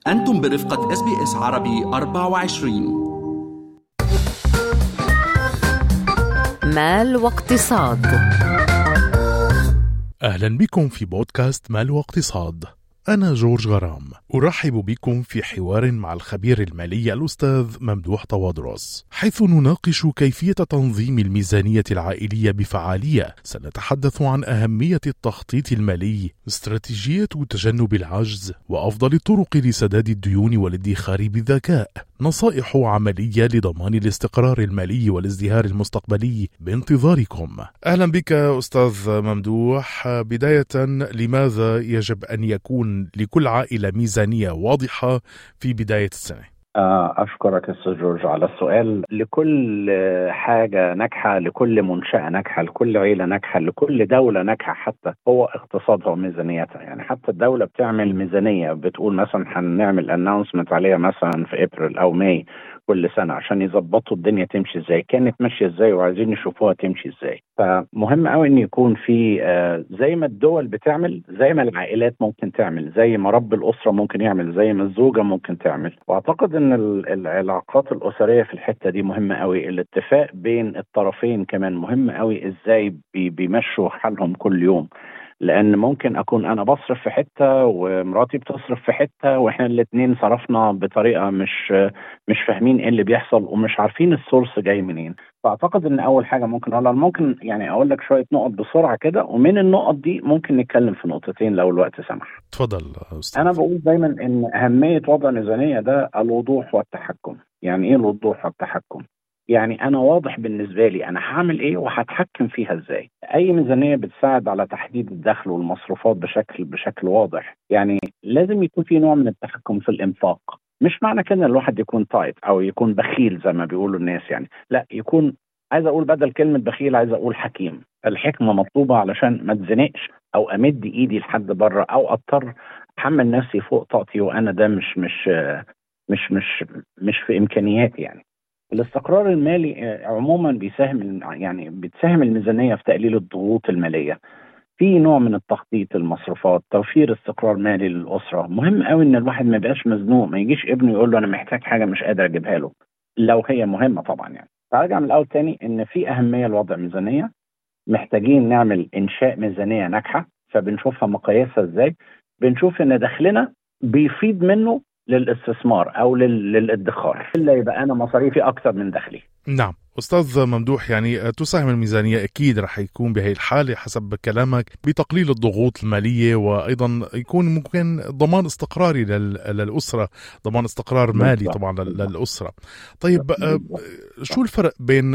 أنتم برفقة اس بي اس عربي 24 مال واقتصاد أهلا بكم في بودكاست مال واقتصاد أنا جورج غرام أرحب بكم في حوار مع الخبير المالي الأستاذ ممدوح طوادرس حيث نناقش كيفية تنظيم الميزانية العائلية بفعالية سنتحدث عن أهمية التخطيط المالي استراتيجية تجنب العجز وأفضل الطرق لسداد الديون والادخار بذكاء نصائح عملية لضمان الاستقرار المالي والازدهار المستقبلي بانتظاركم أهلا بك أستاذ ممدوح بداية لماذا يجب أن يكون لكل عائلة ميزانية واضحة في بداية السنة أشكرك أستاذ جورج على السؤال لكل حاجة ناجحة لكل منشأة ناجحة لكل عيلة ناجحة لكل دولة ناجحة حتى هو اقتصادها وميزانيتها يعني حتى الدولة بتعمل ميزانية بتقول مثلا هنعمل اناونسمنت عليها مثلا في ابريل أو ماي كل سنه عشان يظبطوا الدنيا تمشي ازاي كانت ماشيه ازاي وعايزين يشوفوها تمشي ازاي فمهم قوي ان يكون في آه زي ما الدول بتعمل زي ما العائلات ممكن تعمل زي ما رب الاسره ممكن يعمل زي ما الزوجه ممكن تعمل واعتقد ان العلاقات الاسريه في الحته دي مهمه قوي الاتفاق بين الطرفين كمان مهم قوي ازاي بيمشوا حالهم كل يوم لان ممكن اكون انا بصرف في حته ومراتي بتصرف في حته واحنا الاثنين صرفنا بطريقه مش مش فاهمين ايه اللي بيحصل ومش عارفين السورس جاي منين فاعتقد ان اول حاجه ممكن اقولها ممكن يعني اقول لك شويه نقط بسرعه كده ومن النقط دي ممكن نتكلم في نقطتين لو الوقت سمح تفضل استاذ انا بقول دايما ان اهميه وضع ميزانيه ده الوضوح والتحكم يعني ايه الوضوح والتحكم يعني انا واضح بالنسبه لي انا هعمل ايه وهتحكم فيها ازاي اي ميزانيه بتساعد على تحديد الدخل والمصروفات بشكل بشكل واضح يعني لازم يكون في نوع من التحكم في الانفاق مش معنى كده الواحد يكون تايت او يكون بخيل زي ما بيقولوا الناس يعني لا يكون عايز اقول بدل كلمه بخيل عايز اقول حكيم الحكمه مطلوبه علشان ما اتزنقش او امد ايدي لحد بره او اضطر احمل نفسي فوق طاقتي وانا ده مش مش مش مش مش في امكانياتي يعني الاستقرار المالي عموما بيساهم يعني بتساهم الميزانيه في تقليل الضغوط الماليه في نوع من التخطيط المصروفات توفير استقرار مالي للاسره مهم قوي ان الواحد ما يبقاش مزنوق ما يجيش ابنه يقول له انا محتاج حاجه مش قادر اجيبها له لو هي مهمه طبعا يعني هرجع من الاول تاني ان في اهميه لوضع ميزانيه محتاجين نعمل انشاء ميزانيه ناجحه فبنشوفها مقاييسها ازاي بنشوف ان دخلنا بيفيد منه للاستثمار او للادخار الا يبقى انا مصاريفي اكثر من دخلي نعم استاذ ممدوح يعني تساهم الميزانيه اكيد رح يكون بهي الحاله حسب كلامك بتقليل الضغوط الماليه وايضا يكون ممكن ضمان استقراري للاسره ضمان استقرار مالي طبعا للاسره طيب شو الفرق بين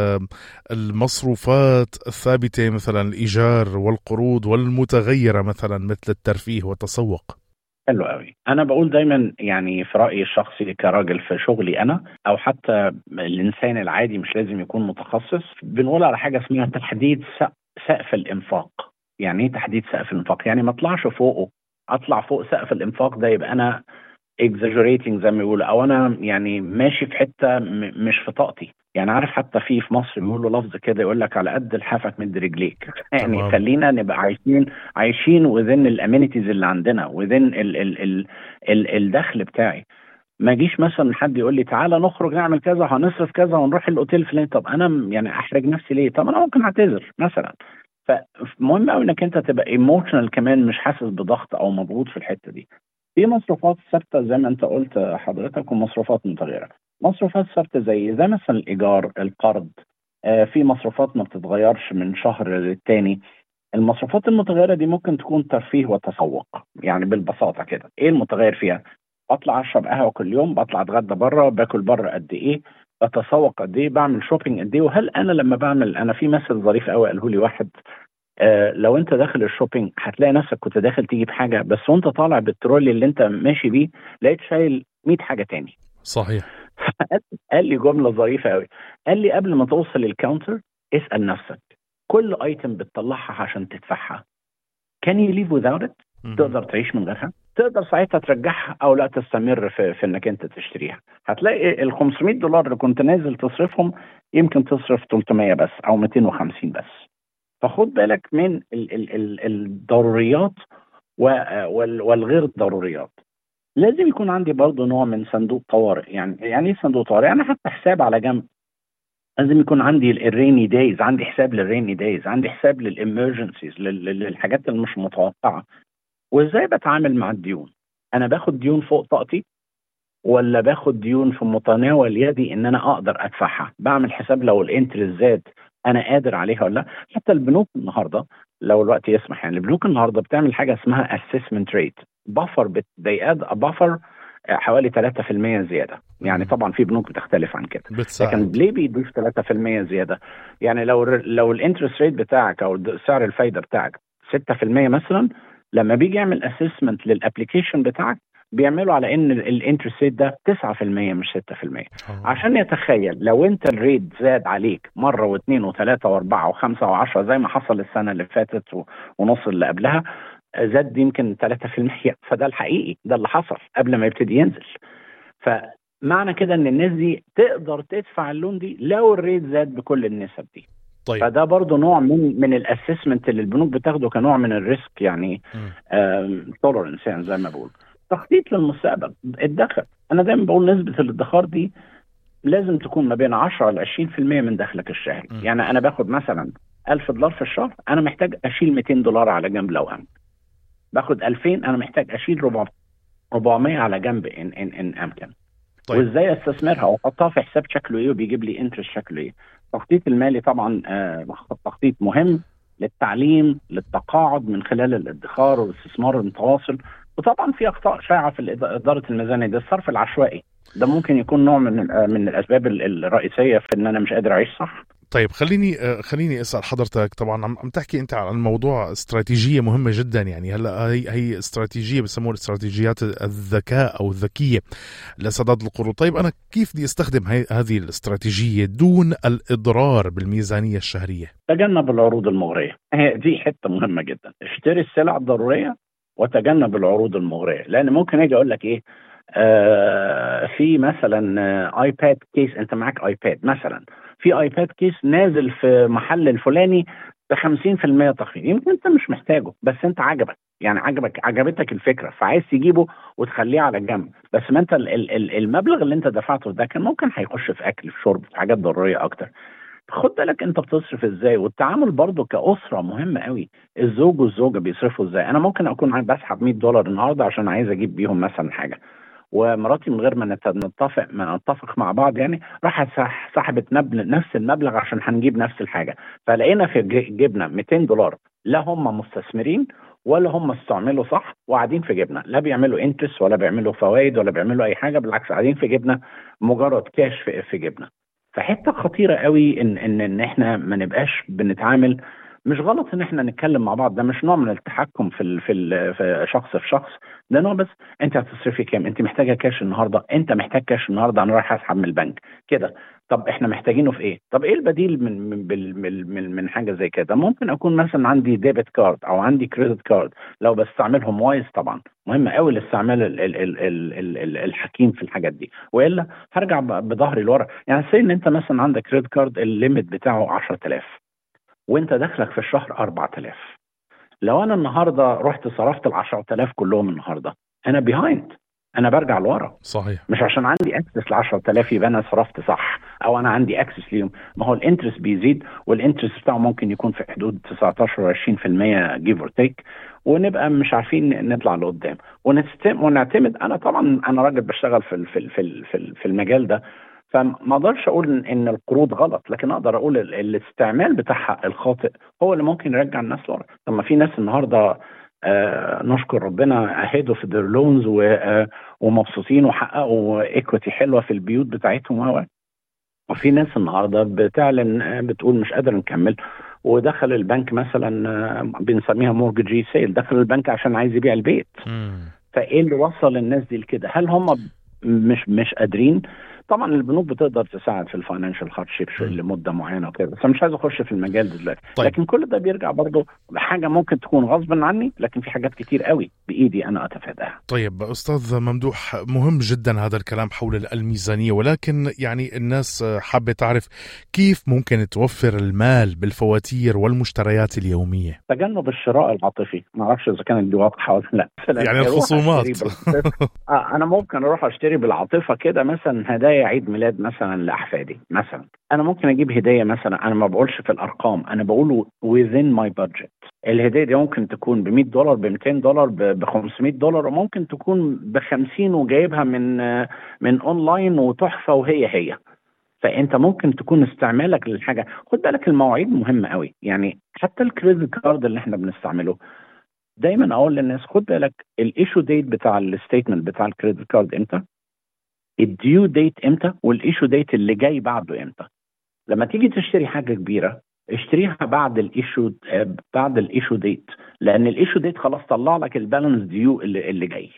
المصروفات الثابته مثلا الايجار والقروض والمتغيره مثلا مثل الترفيه والتسوق حلو قوي انا بقول دايما يعني في رايي الشخصي كراجل في شغلي انا او حتى الانسان العادي مش لازم يكون متخصص بنقول على حاجه اسمها تحديد سقف الانفاق يعني ايه تحديد سقف الانفاق يعني ما اطلعش فوقه اطلع فوق سقف الانفاق ده يبقى انا exaggerating زي ما بيقولوا او انا يعني ماشي في حته مش في طاقتي يعني عارف حتى في في مصر بيقولوا لفظ كده يقول لك على قد لحافك مد رجليك يعني طبعا. خلينا نبقى عايشين عايشين وذن الامينيتيز اللي عندنا وذن ال ال ال ال الدخل بتاعي ما يجيش مثلا حد يقول لي تعالى نخرج نعمل كذا هنصرف كذا ونروح الاوتيل فلان طب انا يعني احرج نفسي ليه؟ طب انا ممكن اعتذر مثلا فمهم قوي انك انت تبقى ايموشنال كمان مش حاسس بضغط او مضغوط في الحته دي في مصروفات ثابته زي ما انت قلت حضرتك ومصروفات متغيره مصروفات ثابته زي زي مثلا الايجار القرض آه في مصروفات ما بتتغيرش من شهر للتاني المصروفات المتغيره دي ممكن تكون ترفيه وتسوق يعني بالبساطه كده ايه المتغير فيها بطلع اشرب قهوه كل يوم بطلع اتغدى بره باكل بره قد ايه بتسوق قد ايه بعمل شوبينج قد ايه وهل انا لما بعمل انا في مثل ظريف قوي قاله لي واحد آه لو انت داخل الشوبينج هتلاقي نفسك كنت داخل تجيب حاجه بس وانت طالع بالترولي اللي انت ماشي بيه لقيت شايل 100 حاجه تاني صحيح قال لي جمله ظريفه قوي قال لي قبل ما توصل للكاونتر اسال نفسك كل ايتم بتطلعها عشان تدفعها كان يو ليف without it تقدر تعيش من غيرها تقدر ساعتها ترجعها او لا تستمر في, في انك انت تشتريها هتلاقي ال 500 دولار اللي كنت نازل تصرفهم يمكن تصرف 300 بس او 250 بس فخد بالك من ال ال ال الضروريات والغير الضروريات لازم يكون عندي برضه نوع من صندوق طوارئ يعني يعني ايه صندوق طوارئ انا حتى حساب على جنب لازم يكون عندي الريني دايز عندي حساب للريني دايز عندي حساب للامرجنسيز للحاجات اللي مش متوقعه وازاي بتعامل مع الديون انا باخد ديون فوق طاقتي ولا باخد ديون في متناول يدي ان انا اقدر ادفعها بعمل حساب لو الانترست زاد انا قادر عليها ولا لا حتى البنوك النهارده لو الوقت يسمح يعني البنوك النهارده بتعمل حاجه اسمها اسسمنت ريت بفر they add a buffer حوالي 3% زياده يعني طبعا في بنوك بتختلف عن كده بتساعد لكن ليه بيضيف 3% زياده يعني لو لو الانترست ريت بتاعك او سعر الفايده بتاعك 6% مثلا لما بيجي يعمل اسسمنت للابلكيشن بتاعك بيعملوا على ان الانترست ريت ده 9% مش 6% آه. عشان يتخيل لو انت الريت زاد عليك مره واثنين وثلاثه واربعه وخمسه وعشره زي ما حصل السنه اللي فاتت و- ونص اللي قبلها زاد يمكن 3% فده الحقيقي ده اللي حصل قبل ما يبتدي ينزل فمعنى كده ان الناس دي تقدر تدفع اللون دي لو الريت زاد بكل النسب دي طيب فده برضو نوع من من الاسسمنت اللي البنوك بتاخده كنوع من الريسك يعني مم. تولرنس يعني زي ما بقول تخطيط للمستقبل الدخل انا دايما بقول نسبه الادخار دي لازم تكون ما بين 10 ل 20% من دخلك الشهري م. يعني انا باخد مثلا 1000 دولار في الشهر انا محتاج اشيل 200 دولار على جنب لو هم باخد 2000 انا محتاج اشيل 400 400 على جنب ان ان ان امكن طيب. وازاي استثمرها واحطها في حساب شكله ايه وبيجيب لي انترست شكله ايه التخطيط المالي طبعا آه تخطيط مهم للتعليم للتقاعد من خلال الادخار والاستثمار المتواصل وطبعا في اخطاء شائعه في الإد- اداره الميزانيه ده الصرف العشوائي ده ممكن يكون نوع من آه، من الاسباب ال- الرئيسيه في ان انا مش قادر اعيش صح طيب خليني آه، خليني اسال حضرتك طبعا عم عم تحكي انت عن موضوع استراتيجيه مهمه جدا يعني هلا هي هي استراتيجيه بسموها استراتيجيات الذكاء او الذكيه لسداد القروض طيب انا كيف بدي استخدم هي هذه الاستراتيجيه دون الاضرار بالميزانيه الشهريه تجنب العروض المغريه هي دي حته مهمه جدا اشتري السلع الضروريه وتجنب العروض المغريه لان ممكن اجي اقول لك ايه آه في مثلا آه، ايباد كيس انت معاك ايباد مثلا في ايباد كيس نازل في محل الفلاني ب 50% تخفيض يمكن انت مش محتاجه بس انت عجبك يعني عجبك عجبتك الفكره فعايز تجيبه وتخليه على جنب بس ما انت ال- ال- ال- المبلغ اللي انت دفعته ده كان ممكن هيخش في اكل في شرب في حاجات ضروريه اكتر خد بالك انت بتصرف ازاي والتعامل برضه كاسره مهم قوي الزوج والزوجه بيصرفوا ازاي انا ممكن اكون عايز بسحب 100 دولار النهارده عشان عايز اجيب بيهم مثلا حاجه ومراتي من غير ما نت- نتفق ما نتفق مع بعض يعني راحت سح- سحبت مبلغ نفس المبلغ عشان هنجيب نفس الحاجه فلقينا في ج- جبنا 200 دولار لا هم مستثمرين ولا هم استعملوا صح وقاعدين في جبنه لا بيعملوا انترست ولا بيعملوا فوائد ولا بيعملوا اي حاجه بالعكس قاعدين في جبنه مجرد كاش في, في جبنه فحته خطيره قوي ان ان ان احنا ما نبقاش بنتعامل مش غلط ان احنا نتكلم مع بعض ده مش نوع من التحكم في ال في, ال في شخص في شخص ده نوع بس انت هتصرفي كام انت محتاجه كاش النهارده انت محتاج كاش النهارده انا رايح اسحب من البنك كده طب احنا محتاجينه في ايه طب ايه البديل من من بال- من من, من حاجه زي كده ممكن اكون مثلا عندي ديبت كارد او عندي كريدت كارد لو بستعملهم وايز طبعا مهم قوي الاستعمال ال ال ال ال ال ال الحكيم في الحاجات دي والا هرجع ب- بظهري لورا يعني سي ان انت مثلا عندك كريدت كارد الليميت بتاعه 10000 وانت دخلك في الشهر 4000 لو انا النهارده رحت صرفت ال 10000 كلهم النهارده انا بيهايند انا برجع لورا صحيح مش عشان عندي اكسس ل 10000 يبقى انا صرفت صح او انا عندي اكسس ليهم ما هو الانترست بيزيد والانترست بتاعه ممكن يكون في حدود 19 و20% جيف اور تيك ونبقى مش عارفين نطلع لقدام ونستم ونعتمد انا طبعا انا راجل بشتغل في ال- في ال- في ال- في ال- في المجال ده فما اقدرش اقول إن- ان القروض غلط لكن اقدر اقول ال- الاستعمال بتاعها الخاطئ هو اللي ممكن يرجع الناس لورا طب ما في ناس النهارده آه نشكر ربنا اهدوا في their لونز ومبسوطين وحققوا ايكوتي حلوه في البيوت بتاعتهم و وفي ناس النهارده بتعلن آه، بتقول مش قادر نكمل ودخل البنك مثلا آه، بنسميها مورججي سيل دخل البنك عشان عايز يبيع البيت مم. فايه اللي وصل الناس دي لكده هل هم مش مش قادرين طبعا البنوك بتقدر تساعد في الفاينانشال هاردشيب لمده معينه وكده بس أنا مش عايز اخش في المجال ده دلوقتي طيب. لكن كل ده بيرجع برضه لحاجه ممكن تكون غصبا عني لكن في حاجات كتير قوي بايدي انا اتفاداها طيب أستاذ ممدوح مهم جدا هذا الكلام حول الميزانية ولكن يعني الناس حابة تعرف كيف ممكن توفر المال بالفواتير والمشتريات اليومية تجنب الشراء العاطفي ما اعرفش اذا كانت دي واضحه ولا لا مثلاً يعني أروح الخصومات. أشتري بالعاطفة. آه انا ممكن اروح اشتري بالعاطفه كده مثلا هدايا عيد ميلاد مثلا لاحفادي مثلا انا ممكن اجيب هديه مثلا انا ما بقولش في الارقام انا بقوله within my budget الهديه دي ممكن تكون ب 100 دولار ب 200 دولار ب 500 دولار وممكن تكون ب 50 وجايبها من آه، من اونلاين وتحفه وهي هي فانت ممكن تكون استعمالك للحاجه خد بالك المواعيد مهمه قوي يعني حتى الكريدت كارد اللي احنا بنستعمله دايما اقول للناس خد بالك الايشو ديت بتاع الستيتمنت بتاع الكريدت كارد امتى الديو ديت امتى والايشو ديت اللي جاي بعده امتى لما تيجي تشتري حاجه كبيره اشتريها بعد الايشو آه، بعد الايشو ديت لان الايشو ديت خلاص طلع لك البالانس ديو اللي, اللي جاي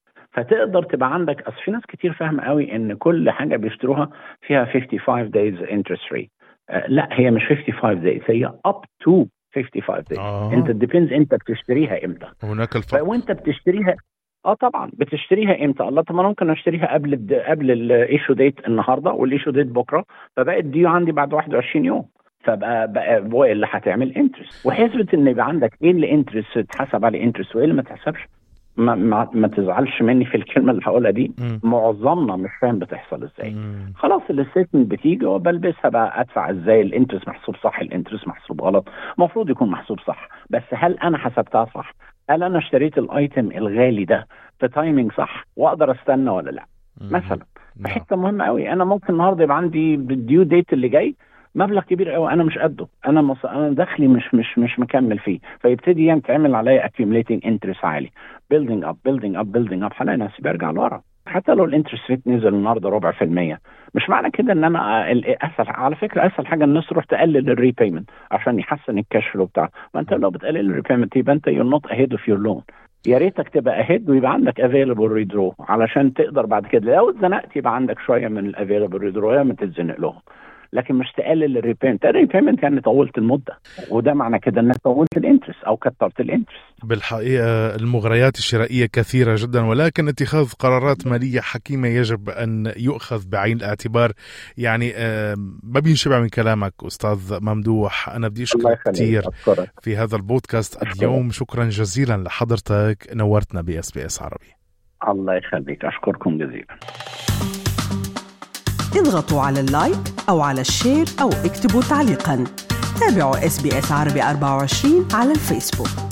فتقدر تبقى عندك اصل في ناس كتير فاهمه قوي ان كل حاجه بيشتروها فيها 55 days interest rate آه، لا هي مش 55 days هي up to 55 days آه. انت ديبيندز انت بتشتريها امتى هناك الفرق فوانت بتشتريها اه طبعا بتشتريها امتى الله طب ما أنا ممكن اشتريها قبل الد... قبل الايشو ديت النهارده والايشو ديت بكره فبقت ديو عندي بعد 21 يوم فبقى بقى هو اللي هتعمل انترست وحسبت ان يبقى عندك ايه اللي انترست تحسب عليه انترست وايه اللي ما تحسبش ما, ما, ما تزعلش مني في الكلمه اللي هقولها دي مم. معظمنا مش فاهم بتحصل ازاي مم. خلاص الستيتمنت بتيجي وبلبسها بقى ادفع ازاي الانترست محسوب صح الانترست محسوب غلط المفروض يكون محسوب صح بس هل انا حسبتها صح هل انا اشتريت الايتم الغالي ده في تايمينج صح واقدر استنى ولا لا مثلا في نعم. حته مهمه قوي انا ممكن النهارده يبقى عندي بالديو ديت اللي جاي مبلغ كبير قوي انا مش قده انا مص... انا دخلي مش مش مش مكمل فيه فيبتدي يتعمل عليا accumulating interest عالي building up building up building up هلاقي نفسي برجع لورا حتى لو الانترست ريت نزل النهارده ربع في المية مش معنى كده ان انا ال- اسهل على فكره اسهل حاجه الناس تروح تقلل الريبيمنت عشان يحسن الكاش فلو بتاعه ما انت لو بتقلل الريبيمنت يبقى انت you're not ahead of your loan يا ريتك تبقى اهيد ويبقى عندك افيلبل ريدرو علشان تقدر بعد كده لو اتزنقت يبقى عندك شويه من الافيلبل ريدرو لما تتزنق لهم لكن مش تقلل الريبيمنت الريبيمنت يعني طولت المده وده معنى كده انك طولت الانترست او كترت الانترست بالحقيقة المغريات الشرائية كثيرة جدا ولكن اتخاذ قرارات مالية حكيمة يجب أن يؤخذ بعين الاعتبار يعني آه، ما بينشبع من كلامك أستاذ ممدوح أنا بدي الله أشكرك كثير يخليك اشكرك في هذا البودكاست أشكرك. اليوم شكرا جزيلا لحضرتك نورتنا بي اس بي اس عربي الله يخليك اشكركم جزيلا اضغطوا على اللايك أو على الشير أو اكتبوا تعليقا تابعوا اس بي اس عربي 24 على الفيسبوك